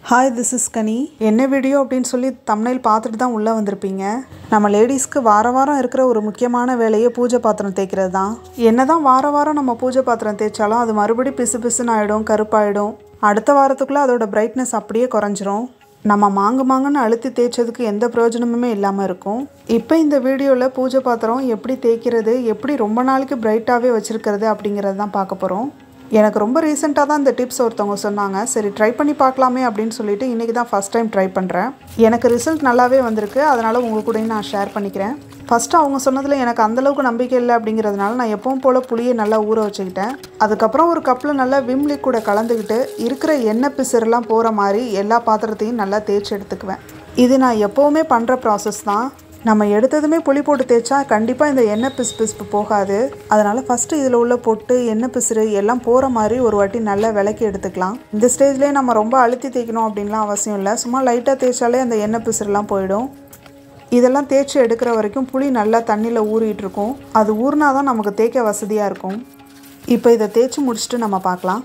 hi this is கனி என்ன video அப்படின்னு சொல்லி தம்னைல் பார்த்துட்டு தான் உள்ளே வந்திருப்பீங்க நம்ம லேடிஸ்க்கு வார வாரம் இருக்கிற ஒரு முக்கியமான வேலையே பூஜை பாத்திரம் தேய்க்கிறது தான் என்ன தான் வார வாரம் நம்ம பூஜை பாத்திரம் தேய்ச்சாலும் அது மறுபடி பிசு பிசுன்னு ஆகிடும் கருப்பாயிடும் அடுத்த வாரத்துக்குள்ளே அதோட பிரைட்னஸ் அப்படியே குறைஞ்சிரும் நம்ம மாங்கு மாங்குன்னு அழுத்தி தேய்ச்சதுக்கு எந்த பிரயோஜனமுமே இல்லாமல் இருக்கும் இப்போ இந்த வீடியோவில் பூஜை பாத்திரம் எப்படி தேய்க்கிறது எப்படி ரொம்ப நாளைக்கு பிரைட்டாகவே வச்சுருக்கிறது அப்படிங்கிறது தான் பார்க்க போகிறோம் எனக்கு ரொம்ப ரீசெண்டாக தான் இந்த டிப்ஸ் ஒருத்தவங்க சொன்னாங்க சரி ட்ரை பண்ணி பார்க்கலாமே அப்படின்னு சொல்லிட்டு இன்றைக்கி தான் ஃபஸ்ட் டைம் ட்ரை பண்ணுறேன் எனக்கு ரிசல்ட் நல்லாவே வந்திருக்கு அதனால் உங்கள் கூடயும் நான் ஷேர் பண்ணிக்கிறேன் ஃபஸ்ட்டு அவங்க சொன்னதில் எனக்கு அந்தளவுக்கு நம்பிக்கை இல்லை அப்படிங்கிறதுனால நான் எப்பவும் போல் புளியை நல்லா ஊற வச்சுக்கிட்டேன் அதுக்கப்புறம் ஒரு கப்பில் நல்லா விம் லிக்விடை கலந்துக்கிட்டு இருக்கிற எண்ணெய் பிசுறெல்லாம் போகிற மாதிரி எல்லா பாத்திரத்தையும் நல்லா தேய்ச்சி எடுத்துக்குவேன் இது நான் எப்போவுமே பண்ணுற ப்ராசஸ் தான் நம்ம எடுத்ததுமே புளி போட்டு தேய்ச்சா கண்டிப்பாக இந்த எண்ணெய் பிசு பிசுப்பு போகாது அதனால் ஃபஸ்ட்டு இதில் உள்ள பொட்டு எண்ணெய் பிசுறு எல்லாம் போகிற மாதிரி ஒரு வாட்டி நல்லா விளக்கி எடுத்துக்கலாம் இந்த ஸ்டேஜ்லேயே நம்ம ரொம்ப அழுத்தி தேய்க்கணும் அப்படின்லாம் அவசியம் இல்லை சும்மா லைட்டாக தேய்ச்சாலே அந்த எண்ணெய் பிசுறுலாம் போயிடும் இதெல்லாம் தேய்ச்சி எடுக்கிற வரைக்கும் புளி நல்லா தண்ணியில் ஊறிட்டு இருக்கும் அது ஊறினா தான் நமக்கு தேய்க்க வசதியாக இருக்கும் இப்போ இதை தேய்ச்சி முடிச்சுட்டு நம்ம பார்க்கலாம்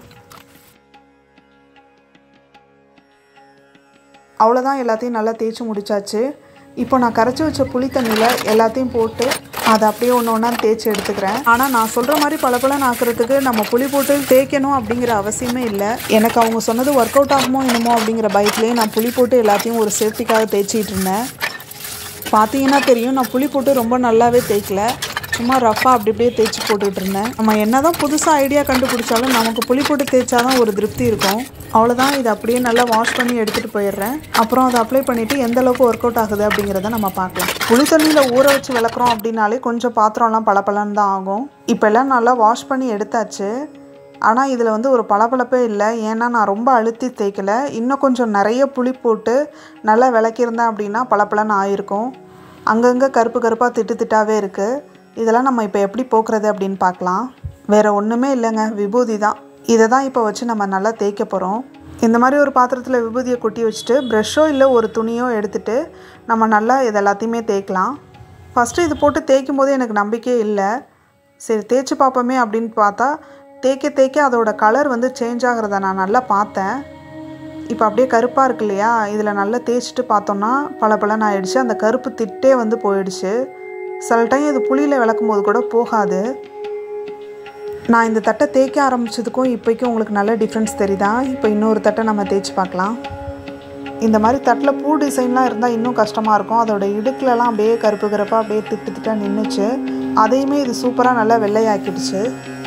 அவ்வளோதான் எல்லாத்தையும் நல்லா தேய்ச்சி முடிச்சாச்சு இப்போ நான் கரைச்சி வச்ச புளி தண்ணியில் எல்லாத்தையும் போட்டு அதை அப்படியே ஒன்று ஒன்றா தேய்ச்சி எடுத்துக்கிறேன் ஆனால் நான் சொல்கிற மாதிரி பளபளன்னு ஆக்கிறதுக்கு நம்ம புளி போட்டு தேய்க்கணும் அப்படிங்கிற அவசியமே இல்லை எனக்கு அவங்க சொன்னது ஒர்க் அவுட் ஆகுமோ என்னமோ அப்படிங்கிற பயத்துலேயே நான் புளி போட்டு எல்லாத்தையும் ஒரு சேஃப்டிக்காக தேய்ச்சிட்டு இருந்தேன் பார்த்தீங்கன்னா தெரியும் நான் புளி போட்டு ரொம்ப நல்லாவே தேய்க்கல சும்மா ரஃபாக அப்படி அப்படியே தேய்ச்சி போட்டுக்கிட்டு இருந்தேன் நம்ம என்ன தான் புதுசாக ஐடியா கண்டுபிடிச்சாலும் நமக்கு புளி போட்டு தேய்ச்சா தான் ஒரு திருப்தி இருக்கும் அவ்வளோதான் இதை அப்படியே நல்லா வாஷ் பண்ணி எடுத்துகிட்டு போயிடுறேன் அப்புறம் அதை அப்ளை பண்ணிவிட்டு எந்த அளவுக்கு ஒர்க் அவுட் ஆகுது அப்படிங்கிறத நம்ம பார்க்கலாம் புளி தண்ணியில் ஊற வச்சு விளக்குறோம் அப்படின்னாலே கொஞ்சம் பாத்திரம்லாம் பளபளன்னு தான் ஆகும் இப்போ எல்லாம் நல்லா வாஷ் பண்ணி எடுத்தாச்சு ஆனால் இதில் வந்து ஒரு பளபளப்பே இல்லை ஏன்னா நான் ரொம்ப அழுத்தி தேய்க்கல இன்னும் கொஞ்சம் நிறைய புளி போட்டு நல்லா விளக்கியிருந்தேன் அப்படின்னா பளபளன்னு ஆயிருக்கும் அங்கங்கே கருப்பு கருப்பாக திட்டு திட்டாவே இருக்குது இதெல்லாம் நம்ம இப்போ எப்படி போக்குறது அப்படின்னு பார்க்கலாம் வேறு ஒன்றுமே இல்லைங்க விபூதி தான் இதை தான் இப்போ வச்சு நம்ம நல்லா தேய்க்க போகிறோம் இந்த மாதிரி ஒரு பாத்திரத்தில் விபூதியை கொட்டி வச்சுட்டு ப்ரெஷ்ஷோ இல்லை ஒரு துணியோ எடுத்துகிட்டு நம்ம நல்லா இது எல்லாத்தையுமே தேய்க்கலாம் ஃபஸ்ட்டு இது போட்டு தேய்க்கும் போது எனக்கு நம்பிக்கையே இல்லை சரி தேய்ச்சி பார்ப்போமே அப்படின்னு பார்த்தா தேய்க்க தேய்க்க அதோட கலர் வந்து சேஞ்ச் ஆகிறத நான் நல்லா பார்த்தேன் இப்போ அப்படியே கருப்பாக இருக்கு இல்லையா இதில் நல்லா தேய்ச்சிட்டு பார்த்தோன்னா பல பலன் ஆயிடுச்சு அந்த கருப்பு திட்டே வந்து போயிடுச்சு சில டைம் இது புளியில் விளக்கும் போது கூட போகாது நான் இந்த தட்டை தேய்க்க ஆரம்பித்ததுக்கும் இப்போக்கும் உங்களுக்கு நல்ல டிஃப்ரென்ஸ் தெரியுதா இப்போ இன்னொரு தட்டை நம்ம தேய்ச்சி பார்க்கலாம் இந்த மாதிரி தட்டில் பூ டிசைன்லாம் இருந்தால் இன்னும் கஷ்டமாக இருக்கும் அதோட இடுக்குலலாம் அப்படியே கருப்பு கருப்பாக அப்படியே திட்டு திட்டாக நின்றுச்சு அதையுமே இது சூப்பராக நல்லா வெள்ளையாக்கிடுச்சு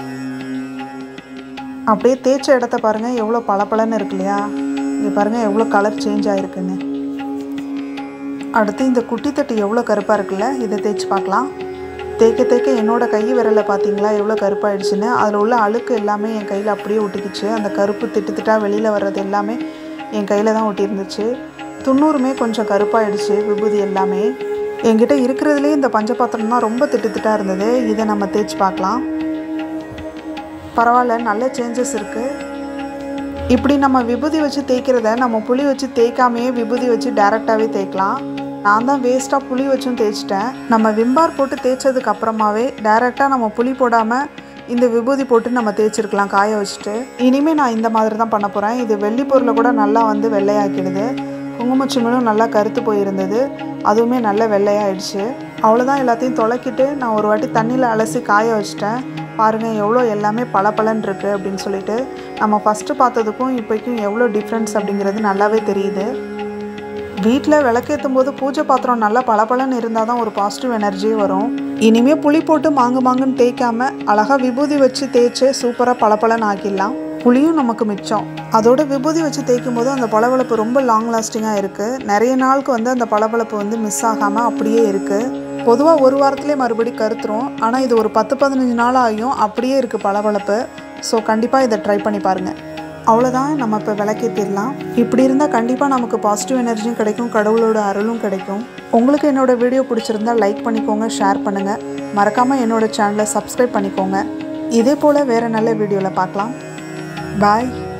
அப்படியே தேய்ச்ச இடத்த பாருங்கள் எவ்வளோ பளபளன்னு இருக்கு இல்லையா இங்கே பாருங்கள் எவ்வளோ கலர் சேஞ்ச் ஆகிருக்குன்னு அடுத்து இந்த குட்டி தட்டு எவ்வளோ கருப்பாக இருக்குல்ல இதை தேய்ச்சி பார்க்கலாம் தேய்க்க தேய்க்க என்னோட கை விரலை பார்த்தீங்களா எவ்வளோ கருப்பாயிடுச்சுன்னு அதில் உள்ள அழுக்கு எல்லாமே என் கையில் அப்படியே ஒட்டிக்கிச்சு அந்த கருப்பு திட்டு திட்டாக வெளியில் வர்றது எல்லாமே என் கையில் தான் ஒட்டியிருந்துச்சு துண்ணூறுமே கொஞ்சம் கருப்பாயிடுச்சு விபூதி எல்லாமே என்கிட்ட இருக்கிறதுலே இந்த பஞ்சபாத்திரம் தான் ரொம்ப திட்டு திட்டாக இருந்தது இதை நம்ம தேய்ச்சி பார்க்கலாம் பரவாயில்ல நல்ல சேஞ்சஸ் இருக்குது இப்படி நம்ம விபூதி வச்சு தேய்க்கிறத நம்ம புளி வச்சு தேய்க்காமையே விபூதி வச்சு டேரெக்டாகவே தேய்க்கலாம் நான் தான் வேஸ்ட்டாக புளி வச்சும் தேய்ச்சிட்டேன் நம்ம விம்பார் போட்டு தேய்ச்சதுக்கு அப்புறமாவே டேரெக்டாக நம்ம புளி போடாமல் இந்த விபூதி போட்டு நம்ம தேய்ச்சிருக்கலாம் காய வச்சுட்டு இனிமேல் நான் இந்த மாதிரி தான் பண்ண போகிறேன் இது வெள்ளி பொருளை கூட நல்லா வந்து வெள்ளையாக்கிடுது குங்குமச்சிமிழும் நல்லா கருத்து போயிருந்தது அதுவுமே நல்லா வெள்ளையாயிடுச்சு அவ்வளோதான் எல்லாத்தையும் தொலைக்கிட்டு நான் ஒரு வாட்டி தண்ணியில் அலசி காய வச்சிட்டேன் பாருங்கள் எவ்வளோ எல்லாமே பளபளன்னு இருக்குது அப்படின்னு சொல்லிட்டு நம்ம ஃபஸ்ட்டு பார்த்ததுக்கும் இப்போக்கும் எவ்வளோ டிஃப்ரென்ஸ் அப்படிங்கிறது நல்லாவே தெரியுது வீட்டில் விளக்கேற்றும் போது பூஜை பாத்திரம் நல்லா பளபளன்னு இருந்தால் தான் ஒரு பாசிட்டிவ் எனர்ஜியே வரும் இனிமேல் புளி போட்டு மாங்கு மாங்குன்னு தேய்க்காம அழகாக விபூதி வச்சு தேய்ச்சி சூப்பராக பளபளன்னு ஆக்கிடலாம் புளியும் நமக்கு மிச்சம் அதோட விபூதி வச்சு தேய்க்கும் போது அந்த பளபளப்பு ரொம்ப லாங் லாஸ்டிங்காக இருக்குது நிறைய நாளுக்கு வந்து அந்த பளபளப்பு வந்து மிஸ் ஆகாமல் அப்படியே இருக்குது பொதுவாக ஒரு வாரத்துலேயே மறுபடி கருத்துரும் ஆனால் இது ஒரு பத்து பதினஞ்சு நாள் ஆகியும் அப்படியே இருக்குது பளபளப்பு ஸோ கண்டிப்பாக இதை ட்ரை பண்ணி பாருங்கள் அவ்வளோதான் நம்ம இப்போ விளக்கேற்றிடலாம் இப்படி இருந்தால் கண்டிப்பாக நமக்கு பாசிட்டிவ் எனர்ஜியும் கிடைக்கும் கடவுளோட அருளும் கிடைக்கும் உங்களுக்கு என்னோடய வீடியோ பிடிச்சிருந்தா லைக் பண்ணிக்கோங்க ஷேர் பண்ணுங்கள் மறக்காமல் என்னோடய சேனலை சப்ஸ்கிரைப் பண்ணிக்கோங்க இதே போல் வேறு நல்ல வீடியோவில் பார்க்கலாம் பாய்